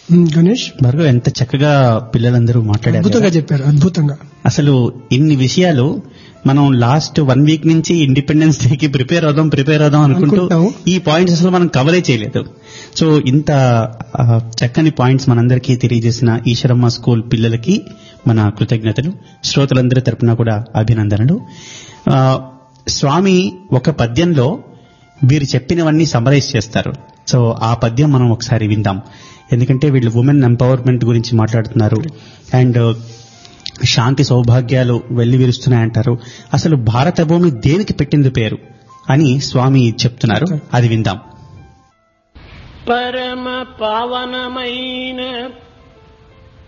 ఉమ్, గణేష్ భార్గవ్ ఎంత చక్కగా పిల్లలందరూ మాట్లాడారు అద్భుతంగా కదా. చెప్పారు అద్భుతంగా అసలు ఇన్ని విషయాలు మనం లాస్ట్ వన్ వీక్ నుంచి ఇండిపెండెన్స్ డేకి ప్రిపేర్ అవుదాం ప్రిపేర్ అవుదాం అనుకుంటూ అనుకుంటాము. ఈ పాయింట్స్ అసలు మనం కవరే చేయలేదు సో ఇంత ఆ, చక్కని పాయింట్స్ మనందరికీ తెలియజేసిన ఈశ్వరమ్మ స్కూల్ పిల్లలకి మన కృతజ్ఞతలు శ్రోతలందరి తరపున కూడా అభినందనలు ఆ, స్వామి ఒక పద్యంలో వీరు చెప్పినవన్నీ సమరైజ్ చేస్తారు సో ఆ పద్యం మనం ఒకసారి విందాం ఎందుకంటే వీళ్ళు ఉమెన్ ఎంపవర్మెంట్ గురించి మాట్లాడుతున్నారు అండ్ శాంతి సౌభాగ్యాలు వెళ్లి విరుస్తున్నాయంటారు అసలు భారత భూమి దేనికి పెట్టింది పేరు అని స్వామి చెప్తున్నారు అది విందాం పరమ పావనమైన